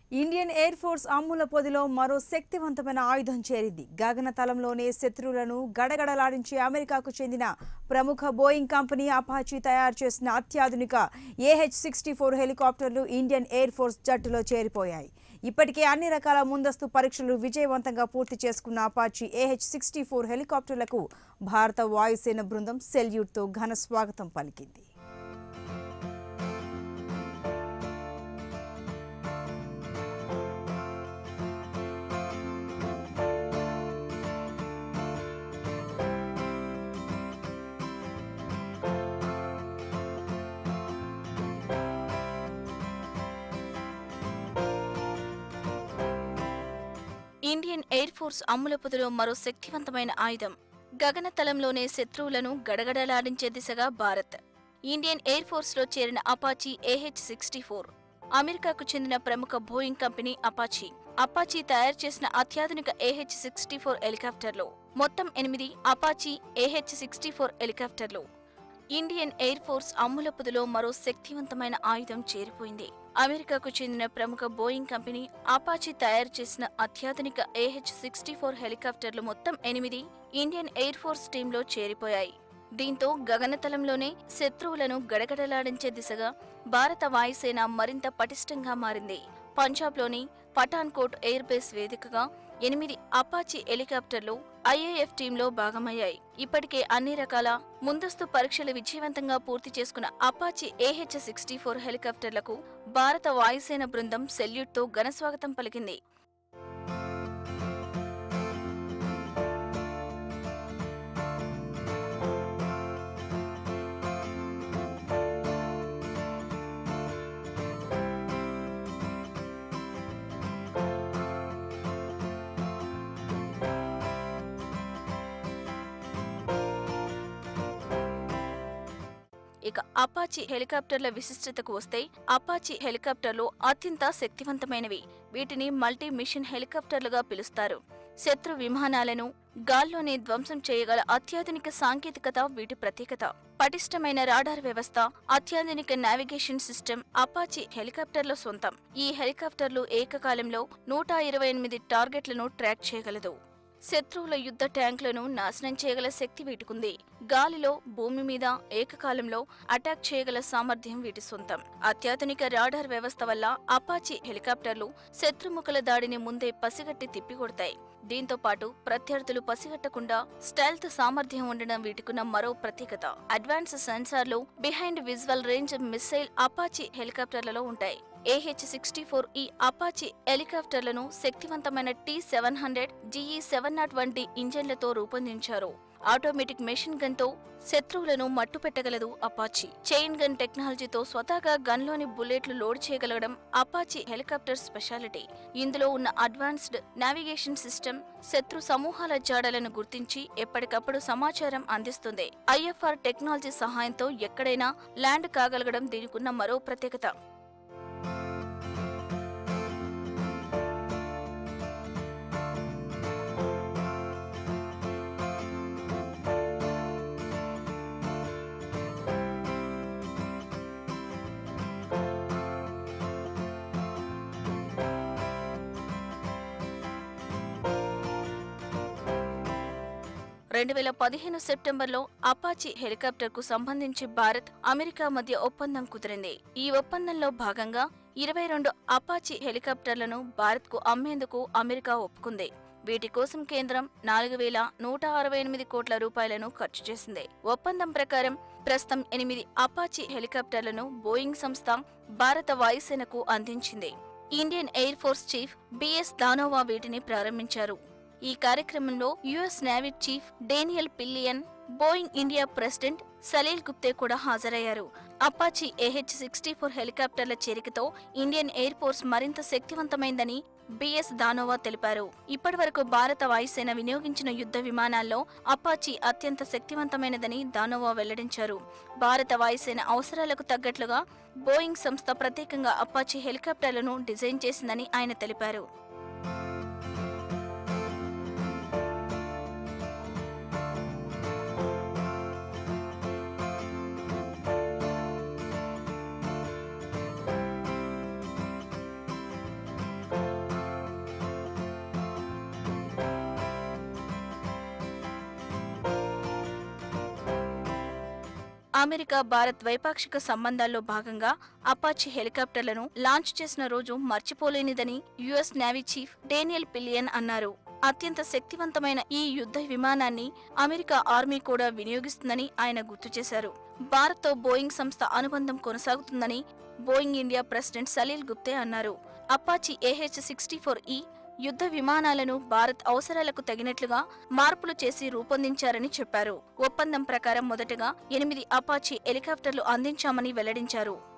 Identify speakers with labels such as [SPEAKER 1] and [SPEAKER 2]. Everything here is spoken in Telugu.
[SPEAKER 1] ఇండియన్ ఎయిర్ ఫోర్స్ అమ్ముల పొదిలో మరో శక్తివంతమైన ఆయుధం చేరింది గగనతలంలోనే శత్రువులను గడగడలాడించే అమెరికాకు చెందిన ప్రముఖ బోయింగ్ కంపెనీ అపాచీ తయారు చేసిన అత్యాధునిక ఏహెచ్ సిక్స్టీ ఫోర్ హెలికాప్టర్లు ఇండియన్ ఎయిర్ ఫోర్స్ జట్టులో చేరిపోయాయి ఇప్పటికే అన్ని రకాల ముందస్తు పరీక్షలు విజయవంతంగా పూర్తి చేసుకున్న అపాచీ ఏహెచ్ సిక్స్టీ ఫోర్ హెలికాప్టర్లకు భారత వాయుసేన బృందం సెల్యూట్తో ఘన స్వాగతం పలికింది
[SPEAKER 2] ఇండియన్ ఎయిర్ ఫోర్స్ అమ్ముల పొదిలో మరో శక్తివంతమైన ఆయుధం గగనతలంలోనే శత్రువులను గడగడలాడించే దిశగా భారత్ ఇండియన్ ఎయిర్ ఫోర్స్లో చేరిన అపాచీ ఏహెచ్ సిక్స్టీ ఫోర్ అమెరికాకు చెందిన ప్రముఖ బోయింగ్ కంపెనీ అపాచీ అపాచీ తయారు చేసిన అత్యాధునిక ఏహెచ్ సిక్స్టీ ఫోర్ హెలికాప్టర్లు మొత్తం ఎనిమిది అపాచీ ఏహెచ్ సిక్స్టీ ఫోర్ హెలికాప్టర్లు ఇండియన్ ఎయిర్ ఫోర్స్ అమ్ముల పొదిలో మరో శక్తివంతమైన ఆయుధం చేరిపోయింది అమెరికాకు చెందిన ప్రముఖ బోయింగ్ కంపెనీ అపాచీ తయారు చేసిన అత్యాధునిక ఏహెచ్ సిక్స్టీ ఫోర్ హెలికాప్టర్లు మొత్తం ఎనిమిది ఇండియన్ ఎయిర్ ఫోర్స్ టీంలో చేరిపోయాయి దీంతో గగనతలంలోనే శత్రువులను గడగడలాడించే దిశగా భారత వాయుసేన మరింత పటిష్టంగా మారింది పంజాబ్లోని పఠాన్కోట్ ఎయిర్ బేస్ వేదికగా ఎనిమిది అపాచీ హెలికాప్టర్లు ఐఏఎఫ్ టీంలో భాగమయ్యాయి ఇప్పటికే అన్ని రకాల ముందస్తు పరీక్షలు విజయవంతంగా పూర్తి చేసుకున్న అపాచీ ఏహెచ్ సిక్స్టీ ఫోర్ హెలికాప్టర్లకు భారత వాయుసేన బృందం సెల్యూట్తో ఘనస్వాగతం పలికింది ఇక అపాచీ హెలికాప్టర్ల విశిష్టతకు వస్తే అపాచీ హెలికాప్టర్లు అత్యంత శక్తివంతమైనవి వీటిని మల్టీ మిషన్ హెలికాప్టర్లుగా పిలుస్తారు శత్రు విమానాలను గాల్లోనే ధ్వంసం చేయగల అత్యాధునిక సాంకేతికత వీటి ప్రత్యేకత పటిష్టమైన రాడార్ వ్యవస్థ అత్యాధునిక నావిగేషన్ సిస్టమ్ అపాచీ హెలికాప్టర్ల సొంతం ఈ హెలికాప్టర్లు ఏకకాలంలో నూట ఇరవై ఎనిమిది టార్గెట్లను ట్రాక్ చేయగలదు శత్రువుల యుద్ధ ట్యాంకులను నాశనం చేయగల శక్తి వీటికుంది గాలిలో భూమి మీద ఏకకాలంలో అటాక్ చేయగల సామర్థ్యం వీటి సొంతం అత్యాధునిక రాడార్ వ్యవస్థ వల్ల అపాచీ హెలికాప్టర్లు శత్రుముఖల దాడిని ముందే పసిగట్టి తిప్పికొడతాయి దీంతో పాటు ప్రత్యర్థులు పసిగట్టకుండా స్టెల్త్ సామర్థ్యం ఉండడం వీటికున్న మరో ప్రత్యేకత అడ్వాన్స్ సెన్సార్లు behind visual range missile Apache హెలికాప్టర్లలో ఉంటాయి ఏహెచ్ సిక్స్టీ ఫోర్ ఈ అపాచీ హెలికాప్టర్లను శక్తివంతమైన T seven hundred GE seven nought వంటి ఇంజన్లతో రూపొందించారు ఆటోమేటిక్ మెషిన్ గన్ తో శత్రువులను మట్టుపెట్టగలదు అపాచీ చైన్ గన్ టెక్నాలజీతో స్వతహాగా గన్లోని బుల్లెట్లు లోడ్ చేయగలగడం అపాచీ హెలికాప్టర్ స్పెషాలిటీ ఇందులో ఉన్న అడ్వాన్స్డ్ నావిగేషన్ సిస్టమ్ శత్రు సమూహాల జాడలను గుర్తించి ఎప్పటికప్పుడు సమాచారం అందిస్తుంది ఐఎఫ్ఆర్ టెక్నాలజీ సహాయంతో ఎక్కడైనా ల్యాండ్ కాగలగడం దీనికున్న మరో ప్రత్యేకత రెండు వేల పదిహేను సెప్టెంబర్లో అపాచీ హెలికాప్టర్కు సంబంధించి భారత్ అమెరికా మధ్య ఒప్పందం కుదిరింది ఈ ఒప్పందంలో భాగంగా ఇరవై రెండు అపాచీ హెలికాప్టర్లను భారత్కు అమ్మేందుకు అమెరికా ఒప్పుకుంది వీటి కోసం కేంద్రం నాలుగు వేల నూట అరవై ఎనిమిది కోట్ల రూపాయలను ఖర్చు చేసింది ఒప్పందం ప్రకారం ప్రస్తుతం ఎనిమిది అపాచీ హెలికాప్టర్లను బోయింగ్ సంస్థ భారత వాయుసేనకు అందించింది Indian Air Force chief BS Dhanoa వీటిని ప్రారంభించారు ఈ కార్యక్రమంలో US Navy chief Daniel Pillion Boeing India president Salil Gupte కూడా హాజరయ్యారు అపాచీ ఏహెచ్ సిక్స్టీ ఫోర్ హెలికాప్టర్ల చేరికతో ఇండియన్ ఎయిర్ ఫోర్స్ మరింత శక్తివంతమైందని బిఎస్ దానోవా తెలిపారు ఇప్పటివరకు భారత వాయుసేన వినియోగించిన యుద్ధ విమానాల్లో అపాచీ అత్యంత శక్తివంతమైనదని దానోవా వెల్లడించారు భారత వాయుసేన అవసరాలకు తగ్గట్లుగా బోయింగ్ సంస్థ ప్రత్యేకంగా అపాచీ హెలికాప్టర్లను డిజైన్ చేసిందని ఆయన తెలిపారు అమెరికా భారత్ ద్వైపాక్షిక సంబంధాల్లో భాగంగా అపాచీ హెలికాప్టర్లను లాంచ్ చేసిన రోజు మర్చిపోలేనిదని US Navy chief Daniel Pillion అన్నారు అత్యంత శక్తివంతమైన ఈ యుద్ధ విమానాన్ని అమెరికా ఆర్మీ కూడా వినియోగిస్తుందని ఆయన గుర్తు చేశారు భారత్తో బోయింగ్ సంస్థ అనుబంధం కొనసాగుతుందని Boeing India president Salil Gupte అన్నారు అపాచీ ఏహెచ్ సిక్స్టీ ఫోర్ ఈ యుద్ధ విమానాలను భారత్ అవసరాలకు తగినట్లుగా మార్పులు చేసి రూపొందించారని చెప్పారు ఒప్పందం ప్రకారం మొదటగా ఎనిమిది అపాచీ హెలికాప్టర్లు అందించామని వెల్లడించారు